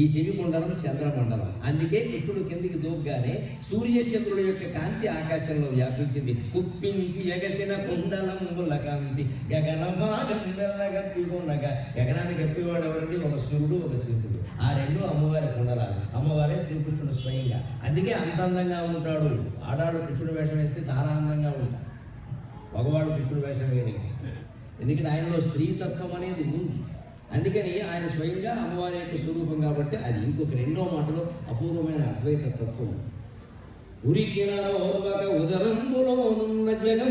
ఈ చెవి మండలం చంద్రమండలం అందుకే కృష్ణుడు కిందికి దూగ్గానే సూర్యచంద్రుల యొక్క కాంతి ఆకాశంలో వ్యాపించింది కుప్పించి ఎగసిన కుండలముల కాంతి గగనమాగం వెళ్ళగప్పికొనగా గగనాన్ని గప్పివాడు ఎవరండి ఒక సూర్యుడు ఒక చంద్రుడు ఆ రెండు అమ్మవారి కుండలాలు అమ్మవారే శ్రీకృష్ణుడు స్వయంగా అందుకే అంత అందంగా ఉంటాడు ఆడాడు కృష్ణుడు వేషం వేస్తే చాలా అందంగా ఉంటాడు మగవాడు కృష్ణుడు వేషం వేయడానికి ఎందుకంటే ఆయనలో స్త్రీతత్వం అనేది ఉంది అందుకని ఆయన స్వయంగా అమ్మవారి యొక్క స్వరూపం కాబట్టి అది ఇంకొక రెండో మాటలో అపూర్వమైన అద్వైత తత్వం ఉరికిన ఓర్వక ఉదరంబులో ఉన్న జగం